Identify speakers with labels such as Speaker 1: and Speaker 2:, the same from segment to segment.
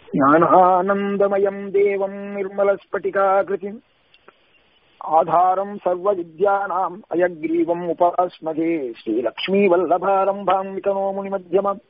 Speaker 1: ज्ञानानन्दमयम् देवम् निर्मलस्फटिकाकृतिम् आधारम् सर्वविद्यानाम् अयग्रीवम् उपास्महे श्रीलक्ष्मीवल्लभारम्भाम् वितनो मुनिमध्यमम्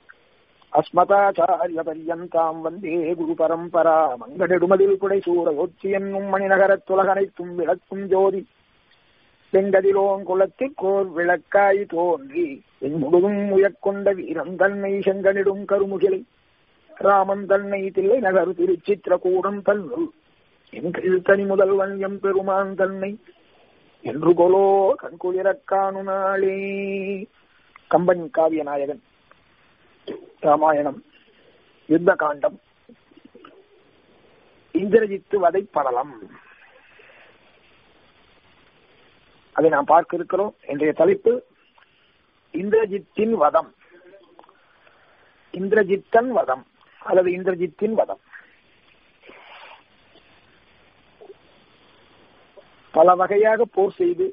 Speaker 1: அஸ்மதாச்சாரியபரியந்தாம் வந்தே குரு பரம்பரா மங்கடெடுமதில் புடை சூடையொச்சி என்னும் மணிநகரத்துலகனைத்தும் விளக்கும் ஜோதி செங்கதிலோன் குளத்திற்கோர் விளக்காய் தோன்றி என் முழுதும் உயர்கொண்ட வீரன் தன்னை செங்கனிடும் கருமுகிலை ராமன் தன்னை தில்லை நகர் திருச்சித்திரகூடம் தன்னுள் என் தனி முதல்வன் எம் பெருமான் தன்னை என்று கொலோ கண்குளிரக் காணு நாளே கம்பன் காவிய நாயகன் ராமாயணம் யுத்த காண்டம் இந்திரஜித்து வதை படலம் அதை நாம் பார்க்க இருக்கிறோம் இன்றைய தலைப்பு இந்திரஜித்தின் வதம் இந்திரஜித்தன் வதம் அல்லது இந்திரஜித்தின் வதம் பல வகையாக போர் செய்து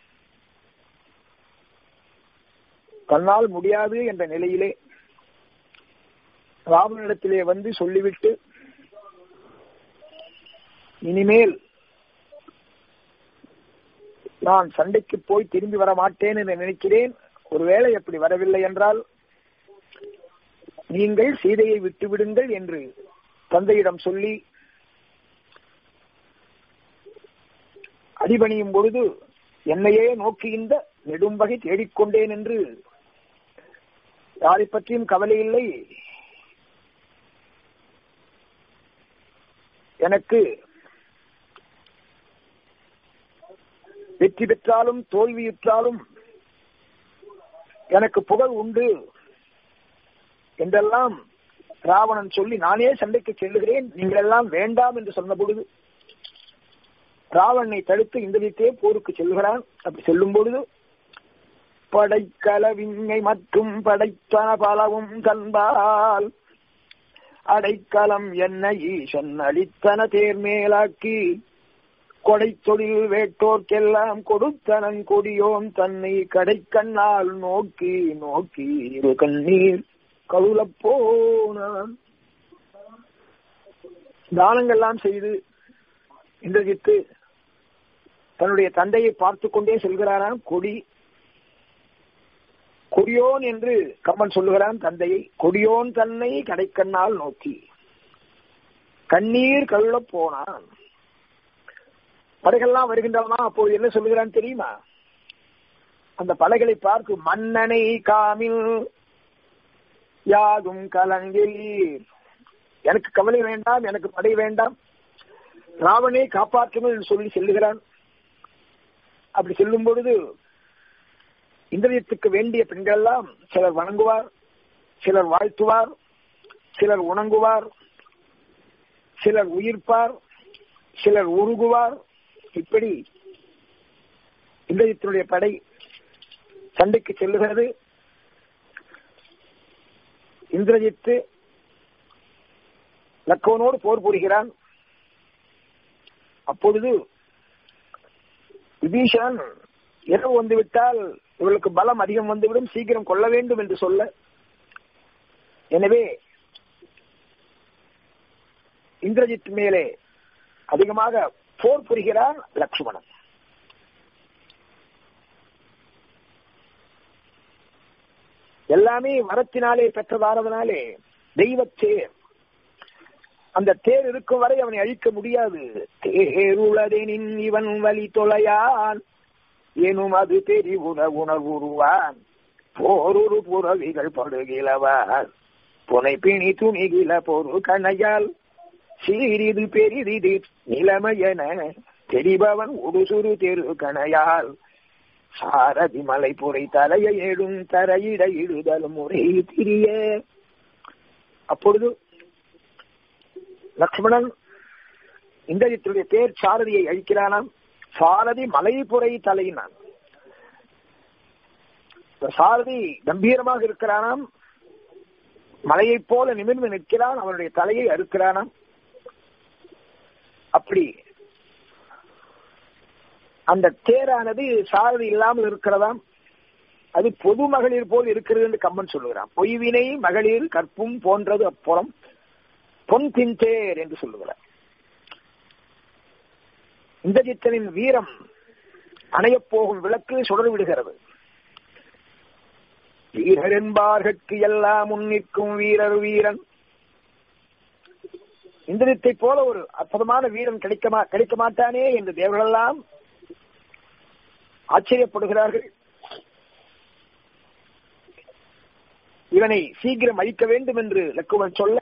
Speaker 1: தன்னால் முடியாது என்ற நிலையிலே ராவனிடத்திலே வந்து சொல்லிவிட்டு இனிமேல் நான் சண்டைக்கு போய் திரும்பி வர மாட்டேன் என்று நினைக்கிறேன் ஒருவேளை அப்படி வரவில்லை என்றால் நீங்கள் சீதையை விட்டுவிடுங்கள் என்று தந்தையிடம் சொல்லி அடிபணியும் பொழுது என்னையே நோக்கி இந்த நெடும்பகை தேடிக்கொண்டேன் என்று யாரை பற்றியும் கவலை இல்லை எனக்கு வெற்றி பெற்றாலும் தோல்வியுற்றாலும் எனக்கு புகழ் உண்டு என்றெல்லாம் ராவணன் சொல்லி நானே சண்டைக்கு செல்லுகிறேன் நீங்கள் எல்லாம் வேண்டாம் என்று சொன்ன பொழுது ராவணனை தடுத்து இந்திரஜித்தே போருக்கு செல்கிறான் அப்படி செல்லும் பொழுது படைக்கலவின்மை மற்றும் படைத்தன பலவும் கண்பால் அடைக்கலம் என்ன ஈசன் அளித்தன தேர்மேலாக்கி கொடை தொழில் வேட்டோர்க்கெல்லாம் கொடுத்தனன் கொடியோன் தன்னை கடைக்கண்ணால் நோக்கி நோக்கி இரு கண்ணீர் கழுலப் போனான் தானங்கள்லாம் செய்து இந்திரஜித்து தன்னுடைய தந்தையை பார்த்து கொண்டே செல்கிறாராம் கொடி கொடியோன் என்று கம்மன் சொல்லுகிறான் தந்தையை கொடியோன் தன்னை கடைக்கண்ணால் நோக்கி கண்ணீர் கழுல போனான் படைகள்லாம் வருகின்றன அப்போது என்ன சொல்லுகிறான் தெரியுமா அந்த படைகளை பார்த்து மன்னனை காமில் யாதும் கலங்கில் எனக்கு கவலை வேண்டாம் எனக்கு படை வேண்டாம் ராவனை காப்பாற்றும் என்று சொல்லி செல்லுகிறான் அப்படி செல்லும் பொழுது இந்திரியத்துக்கு வேண்டிய பெண்கள் எல்லாம் சிலர் வணங்குவார் சிலர் வாழ்த்துவார் சிலர் உணங்குவார் சிலர் உயிர்ப்பார் சிலர் உருகுவார் இப்படி இந்திரியத்தினுடைய படை சண்டைக்கு செல்லுகிறது இந்திரஜித்து லக்கோனோடு போர் புரிகிறான் அப்பொழுது விபீஷன் இரவு வந்துவிட்டால் இவளுக்கு பலம் அதிகம் வந்துவிடும் சீக்கிரம் கொள்ள வேண்டும் என்று சொல்ல எனவே இந்திரஜித் மேலே அதிகமாக போர் புரிகிறான் லக்ஷ்மணன் எல்லாமே வரத்தினாலே பெற்றதானதனாலே தெய்வத்தேர் அந்த தேர் இருக்கும் வரை அவனை அழிக்க முடியாது தேருளதெனின் இவன் வழி தொலையான் எனும் அது தெரி உண உணர்வுருவான் போரொரு புறவிகள் படுகிலவார் புனை பிணி துணிகில பொரு கணையால் சீரிது பெரிது நிலைமையென தெரிபவன் உடுசுறு தெரு கணையால் சாரதி மலை புரை தலையை ஏடும் தரையிட இடுதல் முறை திரிய அப்பொழுது லக்ஷ்மணன் இந்திரஜித்துடைய பேர் சாரதியை அழிக்கிறானாம் சாரதி மலைப்புரை தலையினான் சாரதி கம்பீரமாக இருக்கிறானாம் மலையைப் போல நிமிர்ந்து நிற்கிறான் அவனுடைய தலையை அறுக்கிறானாம் அப்படி அந்த தேரானது சாரதி இல்லாமல் இருக்கிறதாம் அது பொது மகளிர் போல் இருக்கிறது என்று கம்மன் சொல்லுகிறான் பொய்வினை மகளிர் கற்பும் போன்றது அப்புறம் பொன் பின்தேர் என்று சொல்லுகிறார் இந்திரஜித்தனின் வீரம் அணையப் போகும் விளக்கு சுடர் விடுகிறது வீரர் என்பார்கட்கு எல்லாம் முன்னிற்கும் வீரர் வீரன் இந்திரத்தை போல ஒரு அற்புதமான வீரன் கிடைக்க கிடைக்க மாட்டானே என்று தேவர்களெல்லாம் ஆச்சரியப்படுகிறார்கள் இவனை சீக்கிரம் அழிக்க வேண்டும் என்று லக்குவன் சொல்ல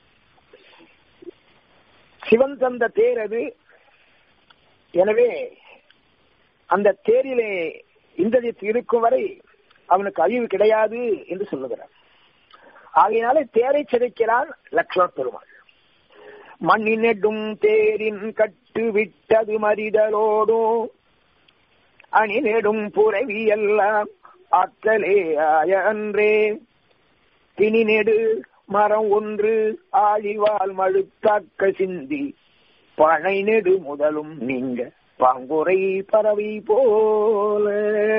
Speaker 1: சிவன் தந்த தேர் அது எனவே அந்த தேரிலே இந்திரஜித் இருக்கும் வரை அவனுக்கு அழிவு கிடையாது என்று சொல்லுகிறார் ஆகையினாலே தேரை சிதைக்கிறான் லக்ஷ்மண பெருமாள் மண்ணினெடும் தேரின் கட்டு விட்டது மறிதலோடும் அணி நெடும் புறவி எல்லாம் ஆக்கலே ஆய அன்றே பிணி நெடு மரம் ஒன்று ஆழிவால் மழுத்தாக்க சிந்தி பனை நெடு முதலும் நீங்க பாங்குரை பறவை போல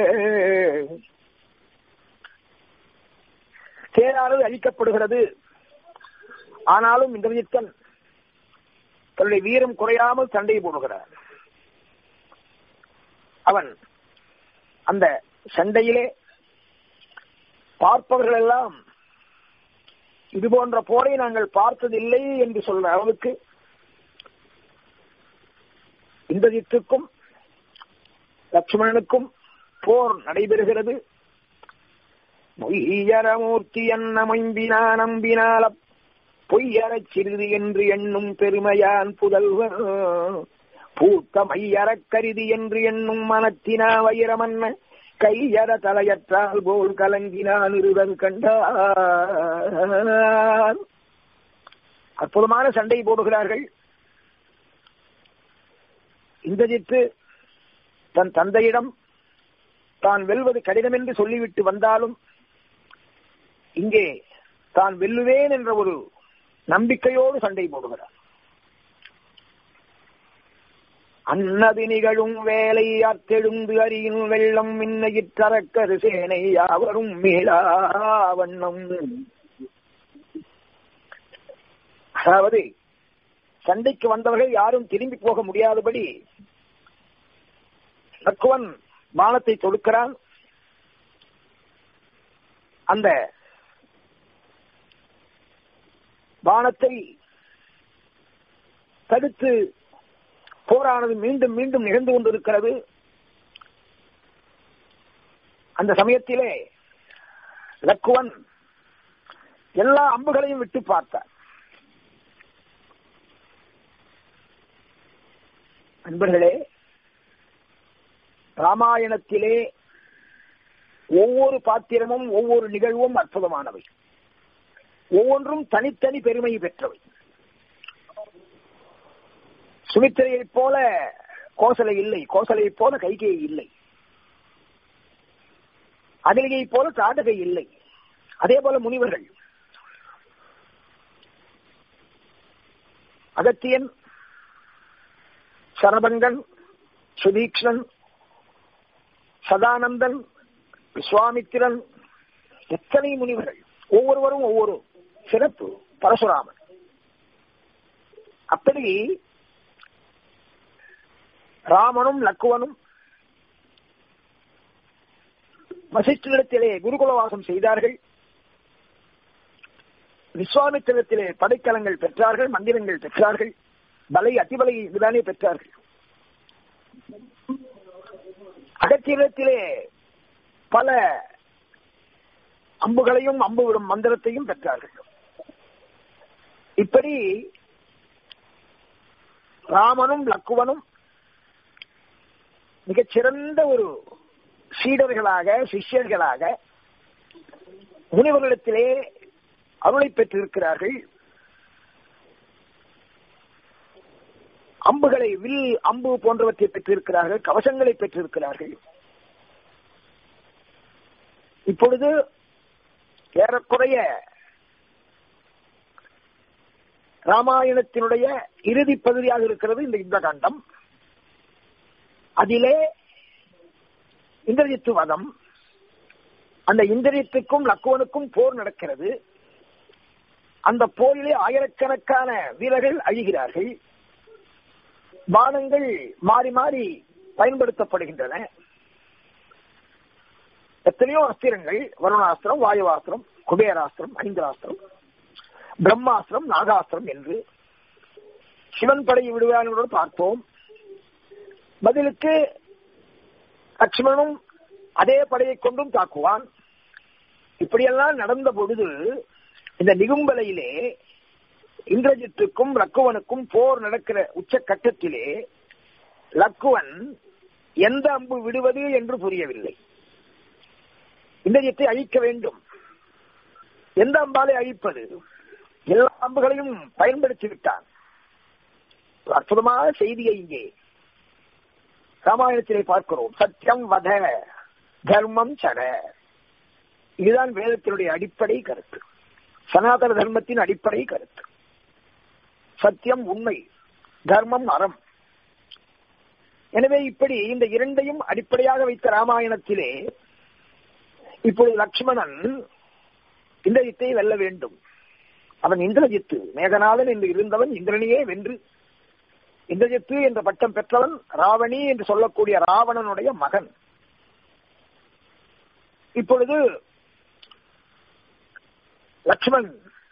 Speaker 1: தேரானது அழிக்கப்படுகிறது ஆனாலும் இந்த விஜித்தன் தன்னுடைய வீரம் குறையாமல் சண்டை போடுகிறார் அவன் அந்த சண்டையிலே பார்ப்பவர்கள் எல்லாம் இது போன்ற போரை நாங்கள் பார்த்ததில்லை என்று சொல்ற அளவுக்கு இந்திரஜித்துக்கும் லட்சுமணனுக்கும் போர் நடைபெறுகிறது மொய்யரமூர்த்தி அன்னமைம்பினா நம்பினால பொய்யறச் சிறிது என்று எண்ணும் பெருமையான் புதல்வர் பூத்த மையறக் கருதி என்று எண்ணும் மனத்தினா வைரமன்ன கையற தலையற்றால் போல் கலங்கினான் இருவர் கண்டார் அற்புதமான சண்டை போடுகிறார்கள் இந்திரஜித்து தன் தந்தையிடம் தான் வெல்வது கடினம் என்று சொல்லிவிட்டு வந்தாலும் இங்கே தான் வெல்லுவேன் என்ற ஒரு நம்பிக்கையோடு சண்டை போடுகிறார் அன்னது நிகழும் வேலை அத்தெழுந்து அறியின் வெள்ளம் மின்னையிற்றரக்கரு சேனை யாவரும் மீளா வண்ணம் அதாவது சண்டைக்கு வந்தவர்கள் யாரும் திரும்பி போக முடியாதபடி லக்குவன் பானத்தை தொடுக்கிறான் அந்த பானத்தை தடுத்து போரானது மீண்டும் மீண்டும் நிகழ்ந்து கொண்டிருக்கிறது அந்த சமயத்திலே லக்குவன் எல்லா அம்புகளையும் விட்டு பார்த்தார் அன்பர்களே ராமாயணத்திலே ஒவ்வொரு பாத்திரமும் ஒவ்வொரு நிகழ்வும் அற்புதமானவை ஒவ்வொன்றும் தனித்தனி பெருமை பெற்றவை சுமித்திரையைப் போல கோசலை இல்லை கோசலையைப் போல கைகை இல்லை அகலிகையைப் போல தாடகை இல்லை அதே போல முனிவர்கள் அகத்தியன் சரபங்கன் சுதீக்ஷன் சதானந்தன் விஸ்வாமித்திரன் எத்தனை முனிவர்கள் ஒவ்வொருவரும் ஒவ்வொரு சிறப்பு பரசுராமன் அப்படி ராமனும் லக்குவனும் வசிஷ்டத்திலே குருகுலவாசம் செய்தார்கள் விஸ்வாமித்திரத்திலே படைக்கலங்கள் பெற்றார்கள் மந்திரங்கள் பெற்றார்கள் பலை அதிபலை இதுதானே பெற்றார்கள் அகத்திரத்திலே பல அம்புகளையும் அம்பு விடும் மந்திரத்தையும் பெற்றார்கள் இப்படி ராமனும் லக்குவனும் மிகச் சிறந்த ஒரு சீடர்களாக சிஷ்யர்களாக முனிவர்களிடத்திலே அருளை பெற்றிருக்கிறார்கள் அம்புகளை வில் அம்பு போன்றவற்றை பெற்றிருக்கிறார்கள் கவசங்களை பெற்றிருக்கிறார்கள் இப்பொழுது ஏறக்குறைய ராமாயணத்தினுடைய இறுதி பகுதியாக இருக்கிறது இந்த யுத்த காண்டம் அதிலே இந்திரஜித்து வதம் அந்த இந்திரியத்துக்கும் லக்குவனுக்கும் போர் நடக்கிறது அந்த போரிலே ஆயிரக்கணக்கான வீரர்கள் அழிகிறார்கள் பானங்கள் மாறி மாறி பயன்படுத்தப்படுகின்றன எத்தனையோ அஸ்திரங்கள் வருணாஸ்திரம் வாயுவாஸ்திரம் குபேராஸ்திரம் ஐந்திராஸ்திரம் பிரம்மாஸ்திரம் நாகாஸ்திரம் என்று சிவன் படையை விடுவார்களோடு பார்ப்போம் பதிலுக்கு லட்சுமணனும் அதே படையை கொண்டும் தாக்குவான் இப்படியெல்லாம் நடந்த பொழுது இந்த நிகும்பலையிலே இந்திரஜித்துக்கும் லக்குவனுக்கும் போர் நடக்கிற உச்ச கட்டத்திலே லக்குவன் எந்த அம்பு விடுவது என்று புரியவில்லை இந்திரஜித்தை அழிக்க வேண்டும் எந்த அம்பாலை அழிப்பது எல்லா அம்புகளையும் பயன்படுத்தி விட்டான் அற்புதமான செய்தியை இங்கே ராமாயணத்திலே பார்க்கிறோம் சத்தியம் வத தர்மம் சட இதுதான் வேதத்தினுடைய அடிப்படை கருத்து சனாதன தர்மத்தின் அடிப்படை கருத்து சத்தியம் உண்மை தர்மம் அறம் எனவே இப்படி இந்த இரண்டையும் அடிப்படையாக வைத்த ராமாயணத்திலே இப்பொழுது லக்ஷ்மணன் இந்திரஜித்தை வெல்ல வேண்டும் அவன் இந்திரஜித்து மேகநாதன் என்று இருந்தவன் இந்திரனையே வென்று இந்திரஜித்து என்ற பட்டம் பெற்றவன் ராவணி என்று சொல்லக்கூடிய ராவணனுடைய மகன் இப்பொழுது லக்ஷ்மண்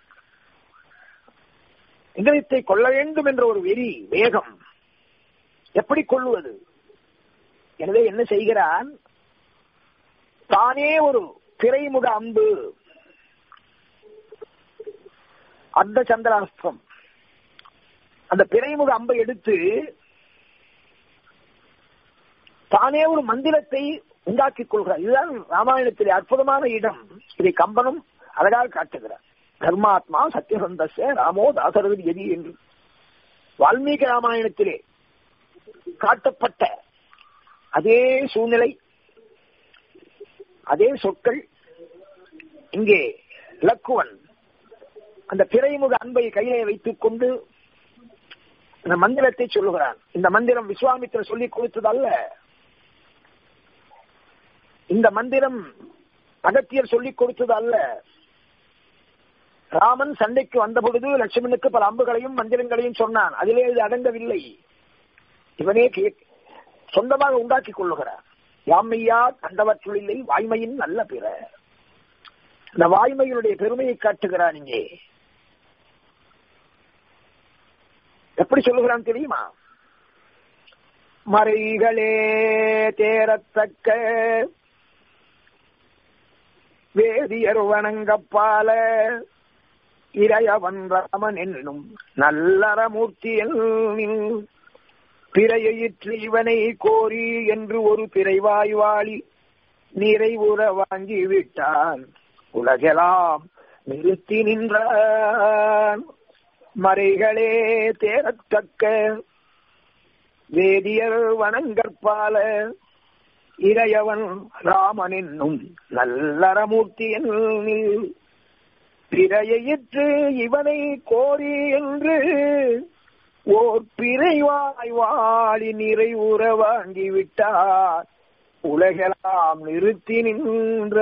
Speaker 1: இந்திரத்தை கொள்ள வேண்டும் என்ற ஒரு வெறி வேகம் எப்படி கொள்ளுவது எனவே என்ன செய்கிறான் தானே ஒரு திரைமுக அம்பு அந்த சந்திராஸ்திரம் அந்த பிறைமுக அம்பை எடுத்து தானே ஒரு மந்திரத்தை உண்டாக்கிக் கொள்கிறார் இதுதான் ராமாயணத்திலே அற்புதமான இடம் இதை கம்பனும் அழகாக காட்டுகிறார் தர்மாத்மா சத்தியசந்தச ராமோ தாசரதி எதி என்று வால்மீகி ராமாயணத்திலே காட்டப்பட்ட அதே சூழ்நிலை அதே சொற்கள் இங்கே இலக்குவன் அந்த பிறைமுக அன்பை கையிலே வைத்துக் கொண்டு இந்த மந்திரத்தை சொல்லுகிறான் இந்த மந்திரம் விஸ்வாமித்திரர் சொல்லிக் கொடுத்தது அல்ல இந்த மந்திரம் அகத்தியர் சொல்லிக் கொடுத்தது அல்ல ராமன் சண்டைக்கு வந்த பொழுது லட்சுமணனுக்கு பல அம்புகளையும் மந்திரங்களையும் சொன்னான் அதிலே இது அடங்கவில்லை இவனே சொந்தமாக உண்டாக்கிக் கொள்ளுகிறார் யாமையா கண்டவற்றுள்ளில்லை வாய்மையின் நல்ல பிற இந்த வாய்மையினுடைய பெருமையை காட்டுகிறான் இங்கே எப்படி சொல்லுகிறான் தெரியுமா மறைகளே தேரத்தக்க வேதியர் வணங்கப்பால இறையவன் ராமன் என்னும் நல்லறமூர்த்தியல் பிறையிற்று இவனை கோரி என்று ஒரு பிறைவாய்வாளி நிறைவுற வாங்கி விட்டான் உலகெல்லாம் நிறுத்தி நின்றான் மறைகளே தேரத்தக்க வேதியர் வணங்கற்பால இறையவன் ராமன் என்னும் நல்லறமூர்த்தியன் பிறையிற்று இவனை கோரி என்று ஓர் பிறைவாய் வாழி நிறைவுற வாங்கி விட்டார் உலகெல்லாம் நிறுத்தி நின்ற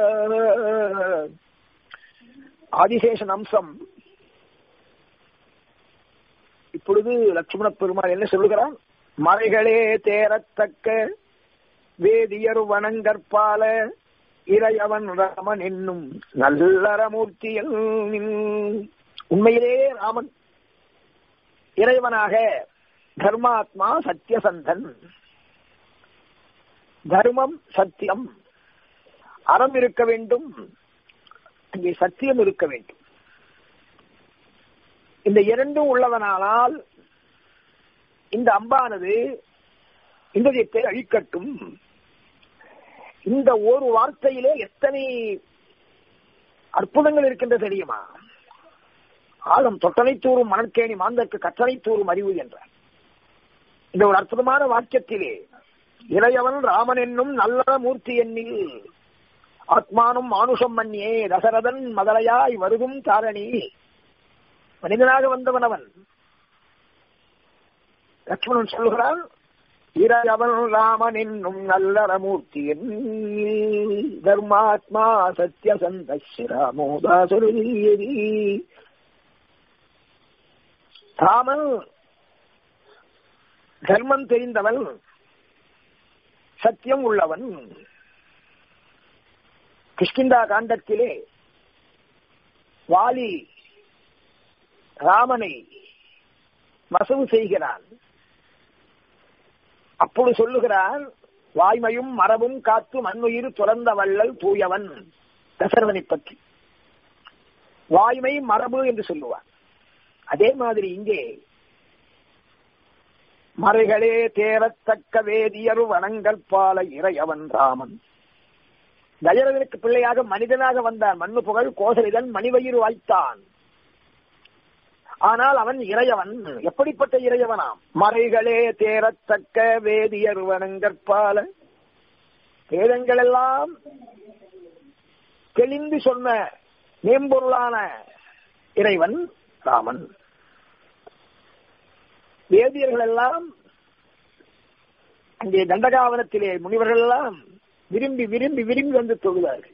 Speaker 1: ஆதிசேஷன் அம்சம் இப்பொழுது லட்சுமண பெருமாள் என்ன சொல்லுகிறான் மறைகளே தேரத்தக்க வேதியர் வணங்கற்பால இறையவன் ராமன் என்னும் நல்லறமூர்த்தியல் உண்மையிலே ராமன் இறைவனாக தர்மாத்மா சத்தியசந்தன் தர்மம் சத்தியம் அறம் இருக்க வேண்டும் அங்கே சத்தியம் இருக்க வேண்டும் இந்த இரண்டும் உள்ளவனானால் இந்த அம்பானது இந்திரியத்தை அழிக்கட்டும் இந்த ஒரு வார்த்தையிலே எத்தனை அற்புதங்கள் இருக்கின்ற தெரியுமா ஆழம் தொட்டனை தூறும் மணற்கேணி மாந்தற்கு கற்றனை தூறும் அறிவு என்றார் இந்த ஒரு அற்புதமான வாக்கியத்திலே இளையவன் ராமன் என்னும் நல்ல மூர்த்தி எண்ணில் ஆத்மானும் மானுஷம் மன்னியே தசரதன் மதலையாய் வருதும் தாரணி மனிதனாக வந்தவன் அவன் லட்சுமணன் சொல்கிறான் இறையவன் ராமன் என்னும் நல்லறமூர்த்தி தர்மாத்மா சத்யசந்த ராமோதாசுரி ராமன் தர்மம் தெரிந்தவன் சத்தியம் உள்ளவன் கிஷ்கிந்தா காண்டத்திலே வாலி ராமனை வசவு செய்கிறான் அப்பொழுது சொல்லுகிறான் வாய்மையும் மரபும் காத்து மண்ணுயிர் துறந்த வள்ளல் தூயவன் தசரதனை பற்றி வாய்மை மரபு என்று சொல்லுவான் அதே மாதிரி இங்கே மறைகளே தேரத்தக்க வேதியர் வணங்கற்பால இறையவன் ராமன் தயரதனுக்கு பிள்ளையாக மனிதனாக வந்தான் மண்ணு புகழ் கோசலிதன் மணிவயிறு வாய்த்தான் ஆனால் அவன் இறையவன் எப்படிப்பட்ட இறையவனாம் மறைகளே தேரத்தக்க வேதியர் வணங்கற்பால வேதங்கள் எல்லாம் தெளிந்து சொன்ன மேம்பொருளான இறைவன் ராமன் வேதியர்கள் எல்லாம் அங்கே தண்டகாவனத்திலே முனிவர்கள் எல்லாம் விரும்பி விரும்பி விரும்பி வந்து தொழுவார்கள்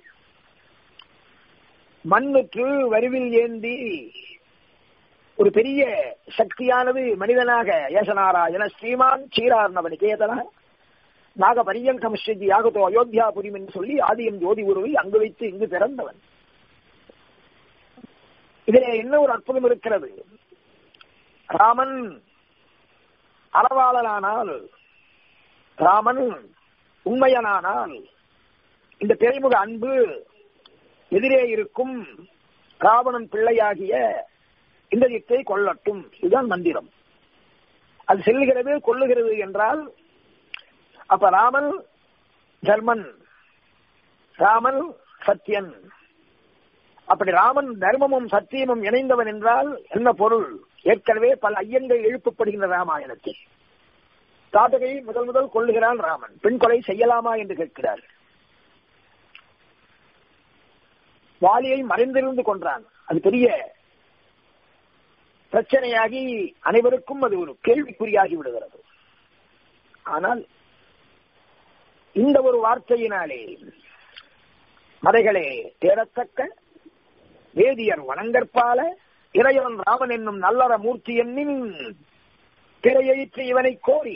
Speaker 1: மண்ணுற்று வரிவில் ஏந்தி ஒரு பெரிய சக்தியானது மனிதனாக ஏசனாராயண ஸ்ரீமான் சீரார்ணவன் கேதன நாக பரியங்கம் ஸ்ரீ யாகத்தோ அயோத்தியாபுரிம் என்று சொல்லி ஆதியம் ஜோதி உருவை அங்கு வைத்து இங்கு பிறந்தவன் இதிலே என்ன ஒரு அற்புதம் இருக்கிறது ராமன் அறவாளனானால் ராமன் உண்மையனானால் இந்த திரைமுக அன்பு எதிரே இருக்கும் ராவணன் பிள்ளையாகிய இந்திரத்தை கொல்லட்டும் இதுதான் மந்திரம் அது செல்லுகிறது கொல்லுகிறது என்றால் அப்ப ராமன் தர்மன் ராமன் சத்தியன் அப்படி ராமன் தர்மமும் சத்தியமும் இணைந்தவன் என்றால் என்ன பொருள் ஏற்கனவே பல ஐயங்கள் எழுப்பப்படுகின்ற ராமாயணத்தில் தாட்டகை முதல் முதல் கொள்ளுகிறான் ராமன் பெண் கொலை செய்யலாமா என்று கேட்கிறார் வாலியை மறைந்திருந்து கொன்றான் அது பெரிய பிரச்சனையாகி அனைவருக்கும் அது ஒரு கேள்விக்குறியாகி விடுகிறது ஆனால் இந்த ஒரு வார்த்தையினாலே மறைகளே தேரத்தக்க வேதியர் வணங்கற்பால இறைவன் ராமன் என்னும் நல்லற மூர்த்தி எண்ணின் திரையயிற்று இவனை கோரி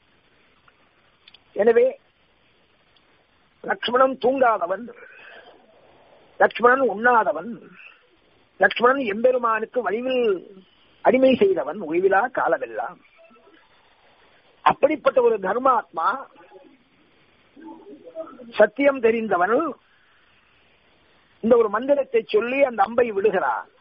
Speaker 1: எனவே லக்ஷ்மணன் தூங்காதவன் லக்ஷ்மணன் உண்ணாதவன் லக்ஷ்மணன் எம்பெருமானுக்கு வடிவில் அடிமை செய்தவன் ஓய்விலா காலமெல்லாம் அப்படிப்பட்ட ஒரு தர்மாத்மா சத்தியம் தெரிந்தவன் இந்த ஒரு மந்திரத்தை சொல்லி அந்த அம்பை விடுகிறான்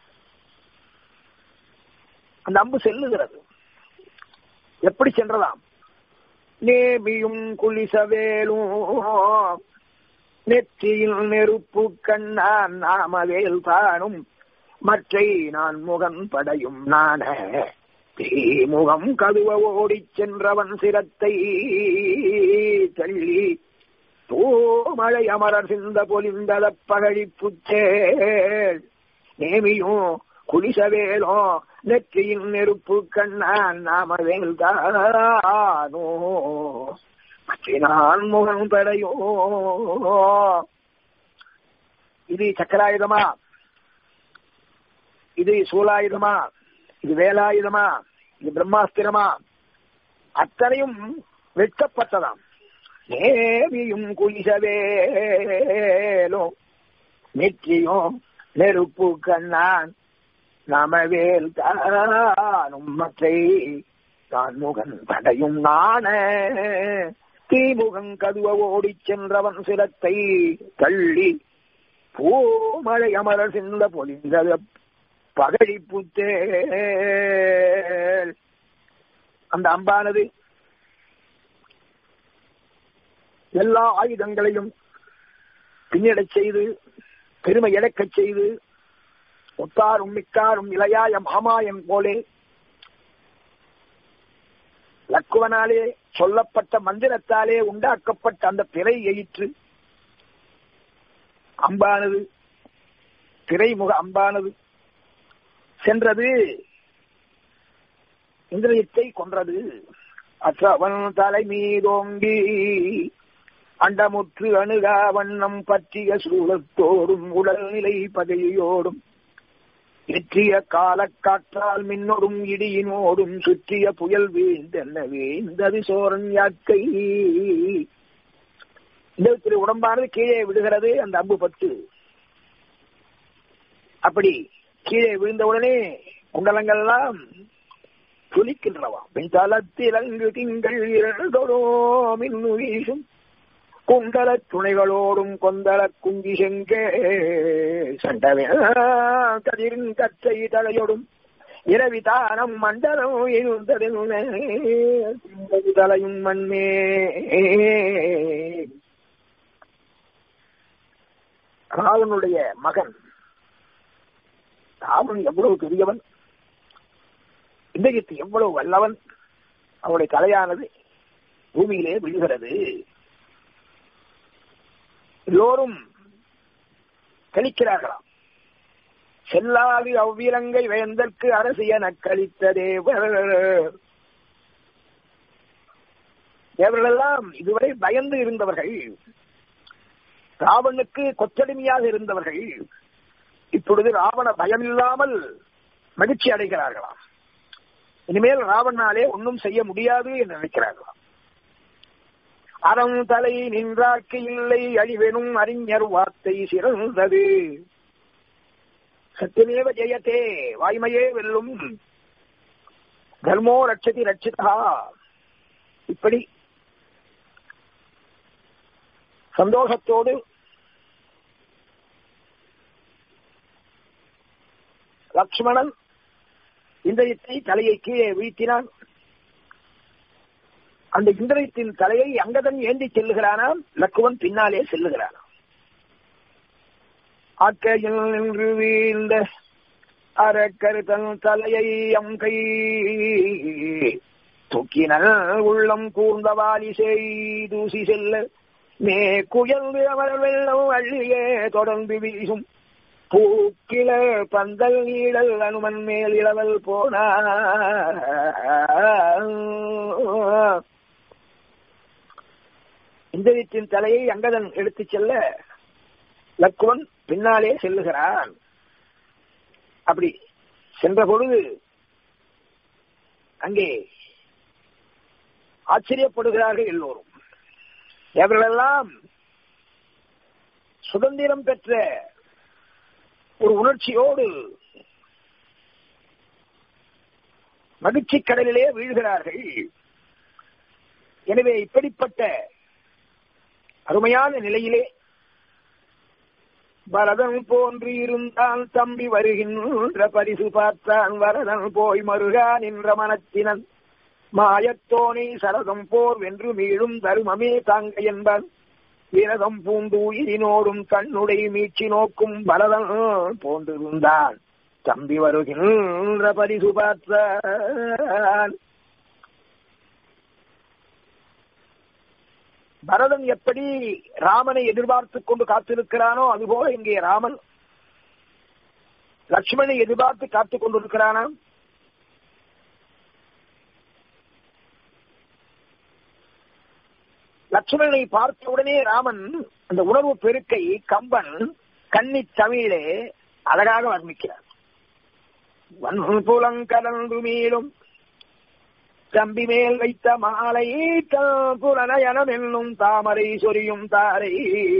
Speaker 1: அந்த அம்பு செல்லுகிறது எப்படி சென்றதாம் நேபியும் குளிசவேலும் நெற்றியில் நெருப்பு கண்ணான் நாமவேல் தானும் மற்றை நான் முகம் படையும் நான தீமுகம் கதுவ ஓடிச் சென்றவன் சிரத்தை தள்ளி தூமழை அமரர் சிந்த பொலிந்தத பகழிப்புச்சேள் நேமியும் குளிசவேலோ நெற்றியின் நெருப்பு கண்ணான் நாமவேல் தானோ நான் முகம் படையோ இது சக்கராயுதமா இது சூலாயுதமா இது வேலாயுதமா இது பிரம்மாஸ்திரமா அத்தனையும் வெட்கப்பட்டதாம் நேவியும் குளிசவேலோ நெற்றியும் நெருப்பு கண்ணான் நமவேல் தானும் மற்றை தான் முகன் படையும் நாண தீமுகம் கதுவ ஓடிச் சென்றவன் சிரத்தை தள்ளி பூமழை அமரர் சிந்த பொலிந்தத பகழிப்புத்தே அந்த அம்பானது எல்லா ஆயுதங்களையும் பின்னடச் செய்து பெருமை இழக்கச் செய்து ஒத்தாரும் மிக்காரும் இளையாய மாமாயம் போலே லக்குவனாலே சொல்லப்பட்ட மந்திரத்தாலே உண்டாக்கப்பட்ட அந்த பிறை எயிற்று அம்பானது திரைமுக அம்பானது சென்றது இந்திரியத்தை கொன்றது அற்றவன் தலை மீதோங்கி அண்டமுற்று அணுகா வண்ணம் பற்றிய சூழத்தோடும் உடல்நிலை பகையோடும் வெற்றிய காலக்காற்றால் மின்னொடும் இடியினோடும் சுற்றிய புயல் வீழ்ந்தென்ன வீழ்ந்தது சோரன் யாக்கை இந்த திரு உடம்பானது கீழே விடுகிறது அந்த அம்பு பத்து அப்படி கீழே விழுந்தவுடனே குண்டலங்கள்லாம் துளிக்கின்றவா பின்தளத்திலங்கு திங்கள் இரண்டோடோ மின்னு வீசும் குண்டல துணைகளோடும் கொந்தள குஞ்சி செங்கே சண்டவே கதிரின் கற்றை தலையோடும் இரவி தானம் மண்டலம் இருந்ததில் தலையும் மண்மே ராவனுடைய மகன் ராவன் எவ்வளவு பெரியவன் இன்றைக்கு எவ்வளவு வல்லவன் அவனுடைய தலையானது பூமியிலே விழுகிறது எல்லோரும் கழிக்கிறார்களாம் செல்லாது அவ்விலங்கை வேந்தற்கு அரசு என கழித்த தேவர் தேவர்களெல்லாம் இதுவரை பயந்து இருந்தவர்கள் ராவனுக்கு கொத்தடிமையாக இருந்தவர்கள் இப்பொழுது ராவண பயமில்லாமல் மகிழ்ச்சி அடைகிறார்களாம் இனிமேல் ராவணாலே ஒன்றும் செய்ய முடியாது என்று நினைக்கிறார்களாம் அறம் தலை நின்றார்க்கு இல்லை அழிவெனும் அறிஞர் வார்த்தை சிறந்தது சத்தியமேவ ஜெயத்தே வாய்மையே வெல்லும் தர்மோ ரட்சதி ரட்சிதா இப்படி சந்தோஷத்தோடு லக்ஷ்மணன் இந்திரத்தை தலையை கீழே வீழ்த்தினான் அந்த இந்திரத்தின் தலையை அங்கதன் ஏந்தி செல்லுகிறானாம் லக்குவன் பின்னாலே செல்லுகிறானாம் ஆக்கையில் நின்று வீழ்ந்த அரக்கரு தன் தலையை அம் கை தூக்கினல் உள்ளம் கூர்ந்த வாலி செய்தூசி செல்ல மே குயர்ந்து அவர் வெள்ளம் அள்ளியே தொடர்ந்து வீசும் பூக்கில பந்தல் நீடல் அனுமன் மேல் இளவல் போனா இந்திரத்தின் தலையை அங்கதன் எடுத்துச் செல்ல லக்குவன் பின்னாலே செல்லுகிறான் அப்படி சென்ற பொழுது அங்கே ஆச்சரியப்படுகிறார்கள் எல்லோரும் அவர்களெல்லாம் சுதந்திரம் பெற்ற ஒரு உணர்ச்சியோடு மகிழ்ச்சி கடலிலே வீழ்கிறார்கள் எனவே இப்படிப்பட்ட அருமையான நிலையிலே பரதன் போன்று இருந்தால் தம்பி வருகின்ற பரிசு பார்த்தான் வரதன் போய் மருகா நின்ற மனத்தினன் மாயத்தோனை சரதம் போர் வென்று மீளும் தருமமே தாங்க என்பான் விரதம் பூண்டு உயிரினோடும் கண்ணுடை மீட்சி நோக்கும் பரதன் போன்றிருந்தான் தம்பி வருகின்ற பரிசு பார்த்தான் பரதன் எப்படி ராமனை எதிர்பார்த்துக் கொண்டு காத்திருக்கிறானோ அதுபோல இங்கே ராமன் லட்சுமணனை எதிர்பார்த்து காத்துக் கொண்டிருக்கிறானாம் லட்சுமணனை பார்த்தவுடனே ராமன் அந்த உணர்வு பெருக்கை கம்பன் கன்னி தமிழே அழகாக வர்ணிக்கிறார் வன்புலங்கலந்து மீளும் தம்பி மேல் வைத்த மாலை புலனயனம் என்னும் தாமரை சொரியும் தாரை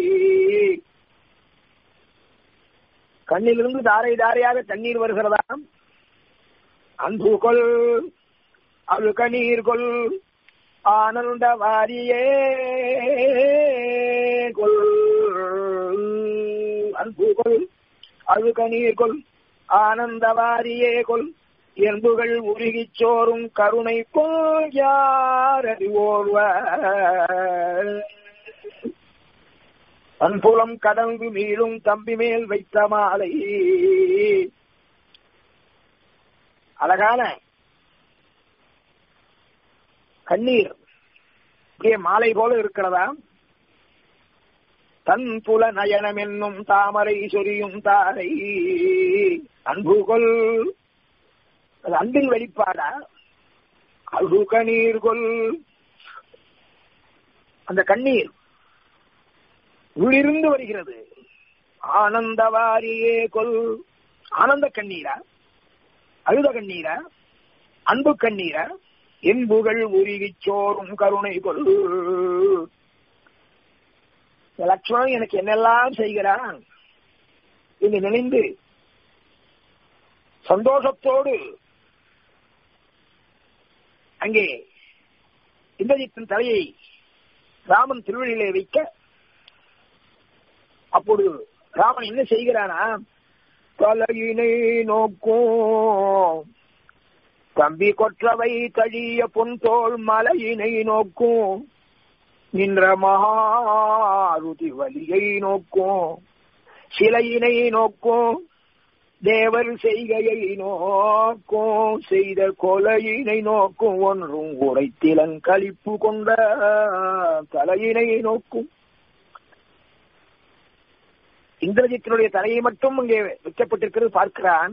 Speaker 1: கண்ணிலிருந்து தாரை தாரையாக தண்ணீர் வருகிறதாம் அன்பு கொள் அழுக நீர் கொள் ஆனந்த வாரியே கொள் அன்பு கொள் அழுக நீர் கொள் ஆனந்த வாரியே கொள் என்புகள் உருகிச் சோறும் கருணை போல் யார் அறிவோர்வர் அன்புலம் கடந்து மீளும் தம்பி மேல் வைத்த மாலை அழகான கண்ணீர் இப்படியே மாலை போல இருக்கிறதா தன் புல நயனம் என்னும் தாமரை சொரியும் தாரை அன்புகொள் அது அன்பின் வெளிப்பாடா அழு கண்ணீர் கொள் அந்த கண்ணீர் உள்ளிருந்து வருகிறது ஆனந்தவாரியே கொல் ஆனந்த கண்ணீரா அழுத கண்ணீரா அன்பு கண்ணீரா என்புகள் உருகிச் சோறும் கருணை கொள் லட்சுமணன் எனக்கு என்னெல்லாம் செய்கிறான் என்று நினைந்து சந்தோஷத்தோடு அங்கே இந்திரஜித்தின் தலையை ராமன் திருவழியிலே வைக்க அப்பொழுது ராமன் என்ன செய்கிறானா தலையினை நோக்கும் தம்பி கொற்றவை தழிய பொன்தோல் மலையினை நோக்கும் நின்ற மகாருதி வலியை நோக்கும் சிலையினை நோக்கும் தேவர் செய்கையை நோக்கும் செய்த கொலையினை நோக்கும் ஒன்றும் உரைத்திலன் கழிப்பு கொண்ட தலையினை நோக்கும் இந்திரஜித்தினுடைய தலையை மட்டும் இங்கே வைக்கப்பட்டிருக்கிறது பார்க்கிறான்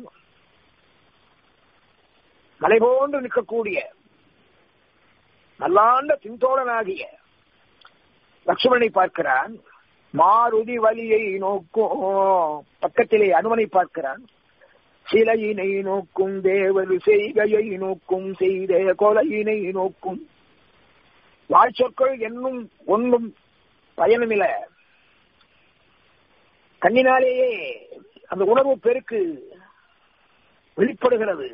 Speaker 1: மலை போன்று நிற்கக்கூடிய நல்லாண்ட பின்தோழனாகிய லட்சுமணனை பார்க்கிறான் மாருதி வலியை நோக்கும் பக்கத்திலே அனுமனை பார்க்கிறான் சிலையினை நோக்கும் தேவர் செய்கையை நோக்கும் செய்த கொலையினை நோக்கும் வாழ்ச்சொற்கள் என்னும் ஒன்றும் பயனுமில்ல கண்ணினாலேயே அந்த உணர்வு பெருக்கு வெளிப்படுகிறது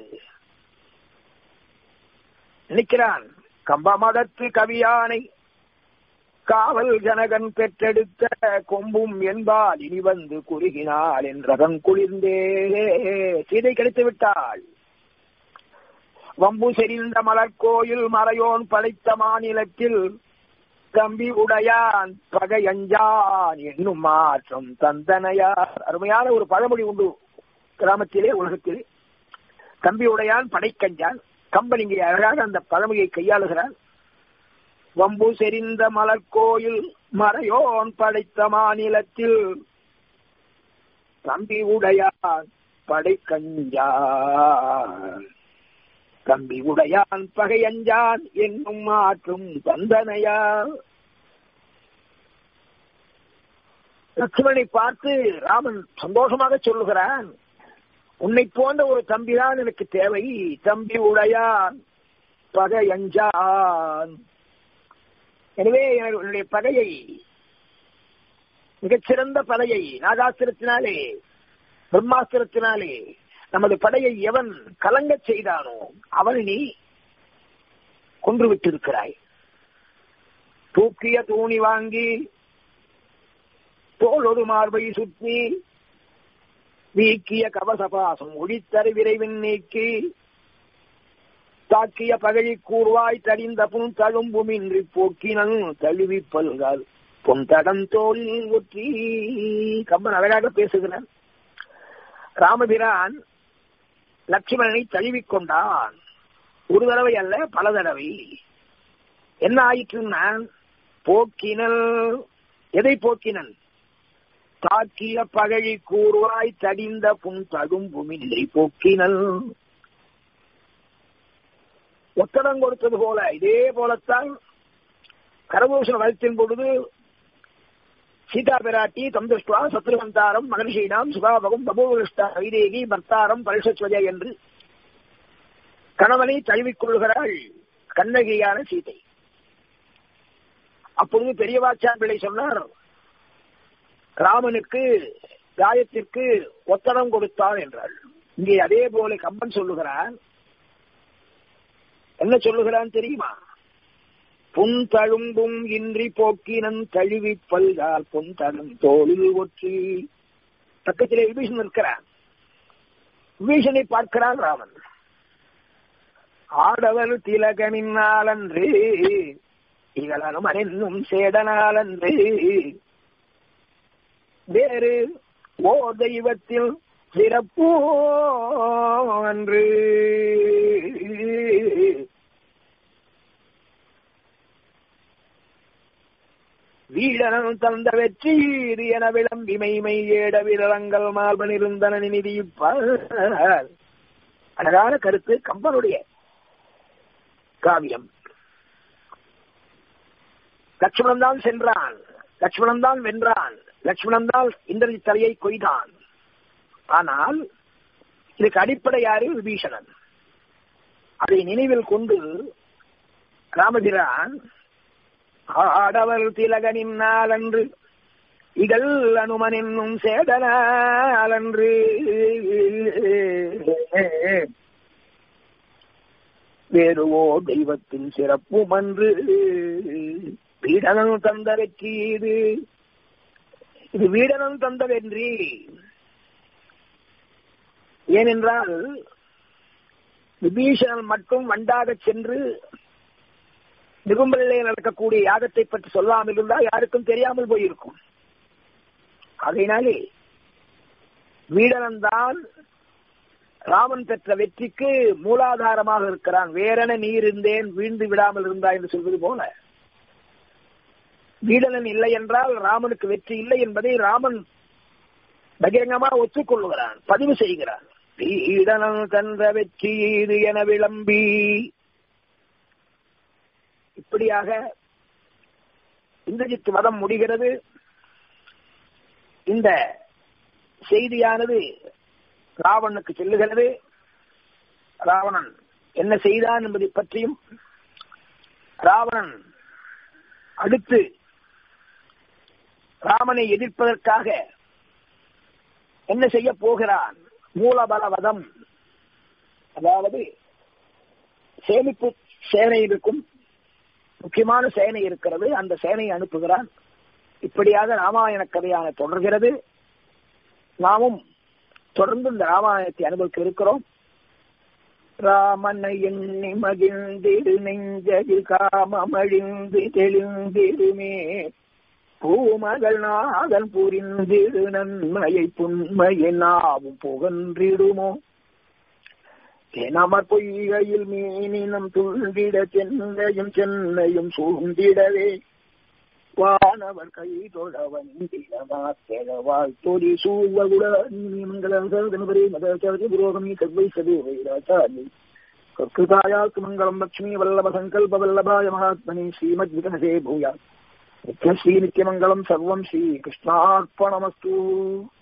Speaker 1: நினைக்கிறான் கம்பமதத்து கவியானை காவல் ஜனகன் பெற்றெடுத்த கொம்பும் என்பால் இனி வந்து குறுகினாள் என்றதன் குளிர்ந்தே சீதை கிடைத்து விட்டாள் வம்பு செறிந்த மலர்கோயில் மறையோன் படைத்த மாநிலத்தில் தம்பி உடையான் பகையஞ்சான் என்னும் மாற்றம் தந்தனையார் அருமையான ஒரு பழமொழி உண்டு கிராமத்திலே உலகத்திலே தம்பி உடையான் படைக்கஞ்சான் கம்பன் இங்கே அழகாக அந்த பழமொழியை கையாளுகிறான் வம்பு செறிந்த மலர்கோயில் மறையோன் படைத்த மாநிலத்தில் தம்பி உடையான் படைக்கஞ்சான் தம்பி உடையான் பகையஞ்சான் என்னும் மாற்றும் தந்தனையா லட்சுமணனை பார்த்து ராமன் சந்தோஷமாக சொல்லுகிறான் உன்னை போன்ற ஒரு தம்பிதான் எனக்கு தேவை தம்பி உடையான் பகையஞ்சான் எனவே என்னுடைய பகையை மிகச்சிறந்த படையை நாகாஸ்திரத்தினாலே பிரம்மாஸ்திரத்தினாலே நமது படையை எவன் கலங்க செய்தானோ அவன் நீ கொன்று விட்டிருக்கிறாய் தூக்கிய தூணி வாங்கி தோளொரு மார்பை சுற்றி நீக்கிய கவசபாசம் ஒளித்தரு விரைவின் நீக்கி தாக்கிய பகழி கூர்வாய் தடிந்த புன் தழும்புமின்றி போக்கினன் தழுவி பல்கால் பொன் தடம் தோளில் ஒற்றி கம்பன் அழகாக பேசுகிறான் ராமபிரான் லட்சுமணனை தழுவிக் கொண்டான் ஒரு தடவை அல்ல பல தடவை என்ன ஆயிற்றுன்னா போக்கினல் எதை போக்கினன் தாக்கிய பகழி கூர்வாய் தடிந்த புன் தகும்புமின்றி போக்கினல் ஒத்தடம் கொடுத்தது போல இதே போலத்தான் கரபூஷண வளத்தின் பொழுது சீதா பிராட்டி தம் திருஷ்டுவா சத்ருவந்தாரம் மகர்ஷீனாம் சுகாபகம் பபூவிஷ்டா வைதேகி பர்த்தாரம் பரிசத்வஜ என்று கணவனை தழுவிக் கண்ணகியான சீதை அப்பொழுது பெரியவாச்சான் பிள்ளை சொன்னார் ராமனுக்கு காயத்திற்கு ஒத்தடம் கொடுத்தார் என்றாள் இங்கே அதே போல கம்பன் சொல்லுகிறான் என்ன சொல்லுகிறான் தெரியுமா புன் தழும்பும் இன்றி போக்கினன் தழுவி பல்கால் பொன் தழும் தோளில் ஒற்றி பக்கத்திலே விபீஷன் இருக்கிறான் விபீஷனை பார்க்கிறான் ராமன் ஆடவர் திலகனின்னாலன்று இகழனும் அனென்னும் சேடனாலன்று வேறு ஓ தெய்வத்தில் சிறப்போ அன்று வீடனம் தந்த வெற்றி இது என விளம்பி மெய்மை ஏட விரலங்கள் மார்பன் இருந்தன நிதிப்பார் அழகான கருத்து கம்பனுடைய காவியம் லட்சுமணன் தான் சென்றான் லட்சுமணன் தான் வென்றான் லட்சுமணன் தான் இந்திரஜித் தலையை கொய்தான் ஆனால் இதுக்கு அடிப்படை யாரு விபீஷணன் அதை நினைவில் கொண்டு ராமபிரான் ஆடவர் திலகனின் நாளன்று இகல் அனுமன் என்னும் சேதனாலன்று வேறுவோ தெய்வத்தின் சிறப்பும் அன்று வீடனும் தந்த வெற்றி இது இது வீடனும் தந்த வென்றி ஏனென்றால் விபீஷணன் மட்டும் வண்டாக சென்று நிகும்பலிலே நடக்கக்கூடிய யாகத்தை பற்றி சொல்லாமல் இருந்தால் யாருக்கும் தெரியாமல் போயிருக்கும் அதனாலே வீடனன் தான் ராமன் பெற்ற வெற்றிக்கு மூலாதாரமாக இருக்கிறான் வேறென நீ இருந்தேன் வீழ்ந்து விடாமல் இருந்தா என்று சொல்வது போல வீடனன் இல்லை என்றால் ராமனுக்கு வெற்றி இல்லை என்பதை ராமன் பகிரங்கமாக ஒத்துக்கொள்ளுகிறான் பதிவு செய்கிறான் வீடனன் தந்த வெற்றி இது என விளம்பி இப்படியாக இந்திரஜித் மதம் முடிகிறது இந்த செய்தியானது ராவணனுக்கு செல்லுகிறது ராவணன் என்ன செய்தான் என்பதை பற்றியும் ராவணன் அடுத்து ராமனை எதிர்ப்பதற்காக என்ன செய்ய போகிறான் மூலபலவதம் அதாவது சேமிப்பு சேனை இருக்கும் முக்கியமான சேனை இருக்கிறது அந்த சேனையை அனுப்புகிறான் இப்படியாக ராமாயண கதையான தொடர்கிறது நாமும் தொடர்ந்து இந்த ராமாயணத்தை அனுபவிக்க இருக்கிறோம் ராமனை எண்ணி மகிழ்ந்திரு நெஞ்சதில் காமமழிந்து தெளிந்திருமே பூமகள் நாதன் புரிந்திடு நன்மையை புண்மையை நாவும் புகன்றிடுமோ நமர் பொய்கையில் மீனினம் துண்டிட சென்னையும் சென்னையும் சூழ்ந்திடவே வானவர் கை தொழ வந்திடமாத்தெழவாய் தொடி சூழ்வகுடமங்கலபுரே மதாச்சாரிய புரோகமி கர்வை சதேவைராச்சாரி கர்க்குதாயாக்கு மங்களம் லட்சுமி வல்லப சங்கல்ப வல்லபாய மகாத்மனி ஸ்ரீமத் விகனசே பூயா நித்யஸ்ரீ நித்யமங்கலம் சர்வம் ஸ்ரீ கிருஷ்ணார்ப்பணமஸ்து